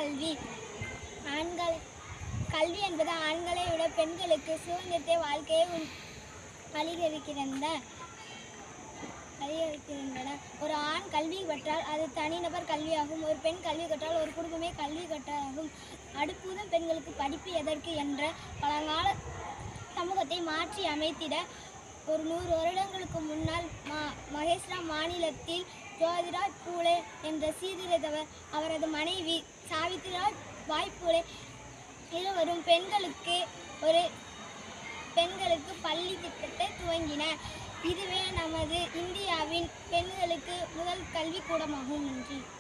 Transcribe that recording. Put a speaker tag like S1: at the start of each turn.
S1: கல்வி ஆண்கள் கல்வி என்பது ஆண்களை விட பெண்களுக்கு சுதந்திரத்தை வாழ்க்கையை உன்- அளிக்கிறது அதிகரிக்கின்றன ஒரு ஆண் கல்வி கற்றால் அது தனிநபர் கல்வியாகும் ஒரு பெண் கல்வி கற்றால் ஒரு குடும்பமே கல்வி கற்றாகும் அடுப்பூதும் பெண்களுக்கு படிப்பு எதற்கு என்ற பழங்கால சமூகத்தை மாற்றி அமைத்திட ஒரு நூறு வருடங்களுக்கு முன்னால் மா மகேஸ்வரா மாநிலத்தில் ஜோதிராஜ் பூலே என்ற சீர்திருத்தவர் அவரது மனைவி சாவித்ரிராஜ் பாய் பூலே இருவரும் பெண்களுக்கு ஒரு பெண்களுக்கு பள்ளி திட்டத்தை துவங்கினர் இதுவே நமது இந்தியாவின் பெண்களுக்கு முதல் கல்விக்கூடமாகும் நன்றி